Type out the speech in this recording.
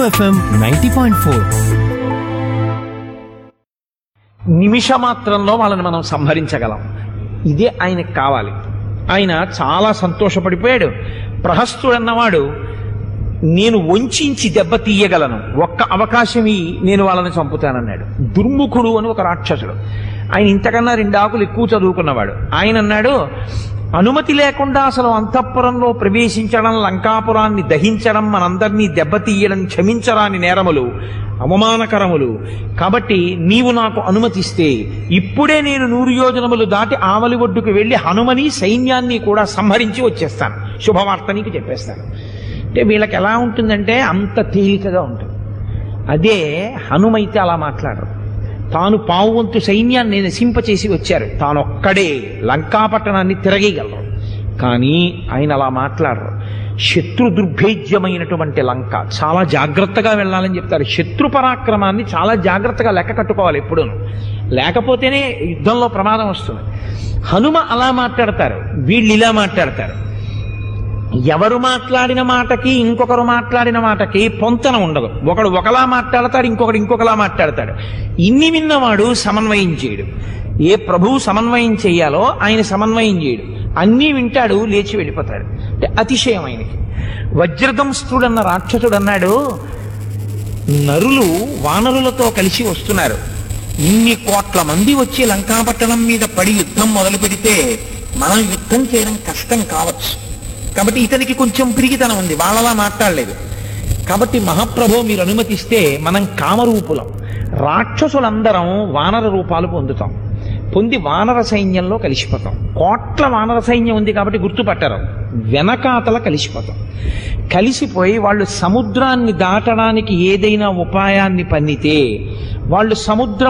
FM ninety point four నిమిషమాత్రంలో వాళ్ళని మనం సంహరించగలం ఇదే ఆయనకు కావాలి ఆయన చాలా సంతోషపడిపోయాడు ప్రహస్తుడు అన్నవాడు నేను వంచించి దెబ్బ తీయగలను ఒక్క అవకాశం ఇయ్యి నేను వాళ్ళని చంపుతానన్నాడు దుర్ముఖుడు అని ఒక రాక్షసుడు ఆయన ఇంతకన్నా రెండు ఆకులు ఎక్కువ చదువుకున్నవాడు ఆయన అన్నాడు అనుమతి లేకుండా అసలు అంతఃపురంలో ప్రవేశించడం లంకాపురాన్ని దహించడం మనందరినీ దెబ్బతీయడం క్షమించరాని నేరములు అవమానకరములు కాబట్టి నీవు నాకు అనుమతిస్తే ఇప్పుడే నేను నూరు యోజనములు దాటి ఆవలి ఒడ్డుకు వెళ్ళి హనుమని సైన్యాన్ని కూడా సంహరించి వచ్చేస్తాను శుభవార్త నీకు చెప్పేస్తాను అంటే వీళ్ళకి ఎలా ఉంటుందంటే అంత తేలికగా ఉంటుంది అదే హనుమైతే అలా మాట్లాడరు తాను పావు వంతు సైన్యాన్ని నశింపచేసి వచ్చారు తానొక్కడే లంకాపట్టణాన్ని తిరగగలరు కానీ ఆయన అలా మాట్లాడరు శత్రు దుర్భేద్యమైనటువంటి లంక చాలా జాగ్రత్తగా వెళ్ళాలని చెప్తారు శత్రు పరాక్రమాన్ని చాలా జాగ్రత్తగా లెక్క కట్టుకోవాలి ఎప్పుడూను లేకపోతేనే యుద్ధంలో ప్రమాదం వస్తుంది హనుమ అలా మాట్లాడతారు వీళ్ళు ఇలా మాట్లాడతారు ఎవరు మాట్లాడిన మాటకి ఇంకొకరు మాట్లాడిన మాటకి పొంతన ఉండదు ఒకడు ఒకలా మాట్లాడతాడు ఇంకొకడు ఇంకొకలా మాట్లాడతాడు ఇన్ని విన్నవాడు సమన్వయం చేయడు ఏ ప్రభువు సమన్వయం చేయాలో ఆయన సమన్వయం చేయడు అన్నీ వింటాడు లేచి వెళ్ళిపోతాడు అంటే అతిశయం ఆయనకి వజ్రదంస్తుడన్న రాక్షసుడు అన్నాడు నరులు వానరులతో కలిసి వస్తున్నారు ఇన్ని కోట్ల మంది వచ్చి లంకాపట్టణం మీద పడి యుద్ధం మొదలు పెడితే మనం యుద్ధం చేయడం కష్టం కావచ్చు కాబట్టి ఇతనికి కొంచెం పిరిగితనం ఉంది వాళ్ళలా మాట్లాడలేదు కాబట్టి మహాప్రభు మీరు అనుమతిస్తే మనం కామరూపులం రాక్షసులందరం వానర రూపాలు పొందుతాం పొంది వానర సైన్యంలో కలిసిపోతాం కోట్ల వానర సైన్యం ఉంది కాబట్టి గుర్తుపట్టరు వెనకాతల కలిసిపోతాం కలిసిపోయి వాళ్ళు సముద్రాన్ని దాటడానికి ఏదైనా ఉపాయాన్ని పన్నితే వాళ్ళు సముద్రం